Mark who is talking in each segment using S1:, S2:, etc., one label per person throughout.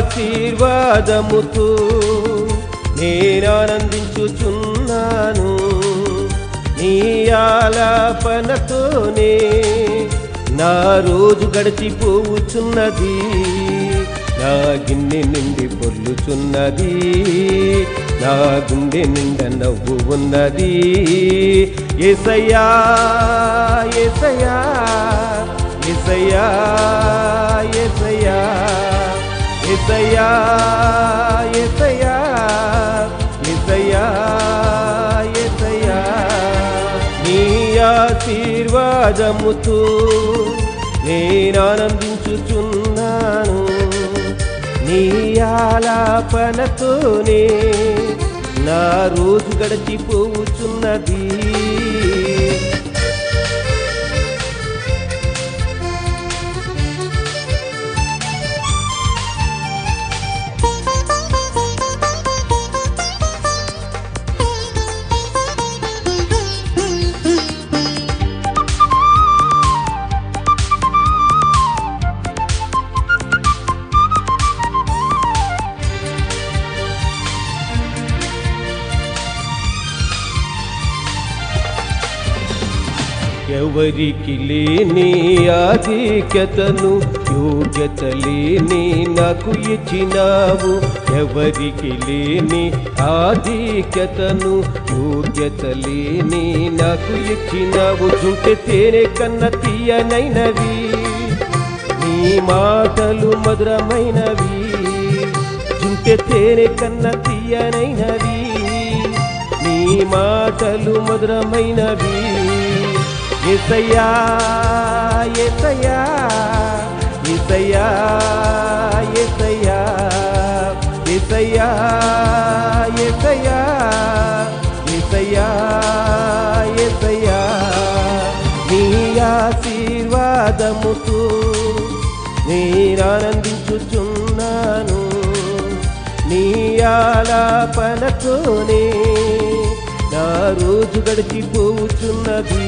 S1: ఆశీర్వాదముతో నేనానందించుచున్నాను నీ ఆలాపనతోనే నా రోజు గడిచిపోవుచున్నది నా గిన్నె నిండి పొర్లుచున్నది నా గుండె నిండా నవ్వు ఉన్నది ఎసయ్యా ఎసయ్యా ఎసయ్యా ఎసయ్యా ఎసయ్యా ఎసయ్యా ఎసయ్యా ఎసయ్యా నీ ఆశీర్వాదముతో నేనానందించుచున్నాను నీ ఆలాపనతోనే నా రోజు గడిచిపోవుచున్నది ఎవరికి లేని ఆధిక్యతను యోగ్యత లేని నాకు ఇచ్చినావు ఎవరికి లేని ఆధిక్యతను యోగ్యత లేని నాకు ఇచ్చినావు చుంటె తేనె కన్న తీయనైనవి నీ మాటలు మధురమైనవి చుంటె తేనె కన్న తీయనైనవి నీ మాటలు మధురమైనవి ఎసయ్యా ఎసయ్యా ఎసయ్యా ఎసయ్యా ఎసయ్యా ఎసయ్యా ఎసయ్యా ఎసయ్యా నీ ఆశీర్వాదముతో నేనానందించుచున్నాను నీ ఆలాపనతోనే నా రోజు గడిచిపోచున్నది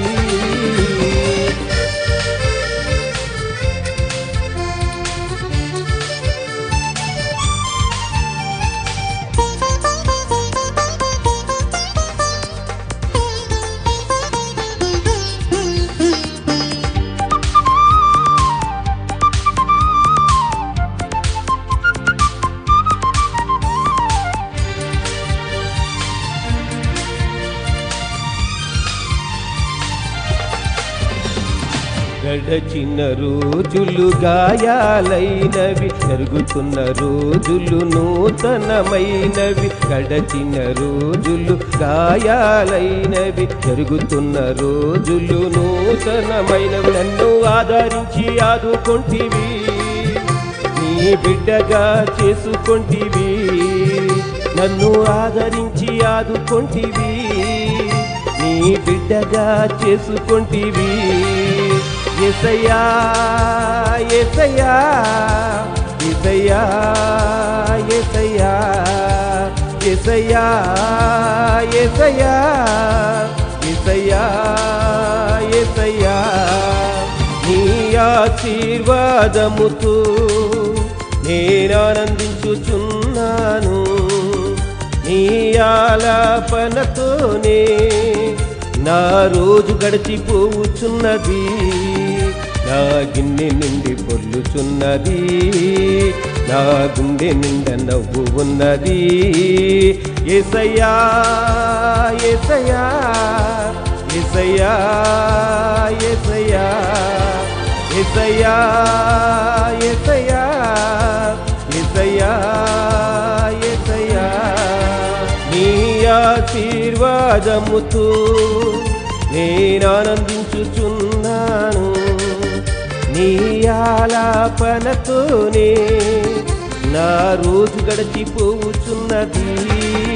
S1: గడచిన రోజులు గాయాలైనవి జరుగుతున్న రోజులు నూతనమైనవి గడచిన రోజులు గాయాలైనవి జరుగుతున్న రోజులు నూతనమైనవి నన్ను ఆదరించి ఆదుకొంటివి నీ బిడ్డగా చేసుకొంటివి నన్ను ఆదరించి ఆదుకొంటివి నీ బిడ్డగా చేసుకొంటివి ఎసయ్యా ఎసయ్యా ఎసయ్యా ఎసయ్యా ఎసయ్యా ఎసయ్యా ఎసయ్యా ఎసయ్యా నీ ఆశీర్వాదముతో నేనానందించుచున్నాను నీ ఆలాపనతోనే నా రోజు గడిచిపోవుచున్నది నా గిన్నె నిండి పొర్లుచున్నది నా గుండె నిండా నవ్వు ఉన్నది ఎసయ్యా ఎసయ్యా ఎసయ్యా ఎసయ్యా ఎసయ్యా ఎసయ్యా ఎసయ్యా ఎసయ్యా నీ ఆశీర్వాదముతో నేనానందించుచున్నాను నీ ఆలాపనతోనే నా రోజు గడిచిపోవుచున్నది